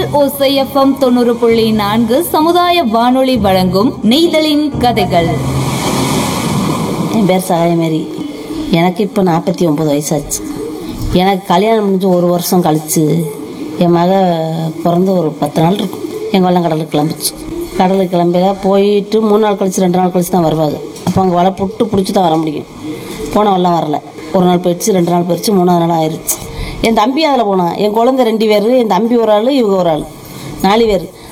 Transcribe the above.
ஓசைஎஃப்எம் தொண்ணூறு புள்ளி நான்கு சமுதாய வானொலி வழங்கும் நெய்தலின் கதைகள் என் பேர் சகாயமேரி எனக்கு இப்போ நாற்பத்தி ஒம்பது வயசாச்சு எனக்கு கல்யாணம் முடிஞ்சு ஒரு வருஷம் கழிச்சு என் மக பிறந்து ஒரு பத்து நாள் இருக்கும் எங்கள் வெள்ளம் கடலுக்கு கிளம்பிச்சு கடலுக்கு கிளம்பியா போயிட்டு மூணு நாள் கழிச்சு ரெண்டு நாள் கழிச்சு தான் வருவாங்க அப்போ அங்கே வலை புட்டு பிடிச்சி தான் வர முடியும் போன வெள்ளம் வரல ஒரு நாள் போயிடுச்சு ரெண்டு நாள் போயிடுச்சு மூணாவது நாள் ஆயிடுச்சு என் தம்பி அதில் போனான் என் குழந்தை ரெண்டு பேர் என் தம்பி ஒரு ஆள் இவங்க ஒரு ஆள் நாலு பேர்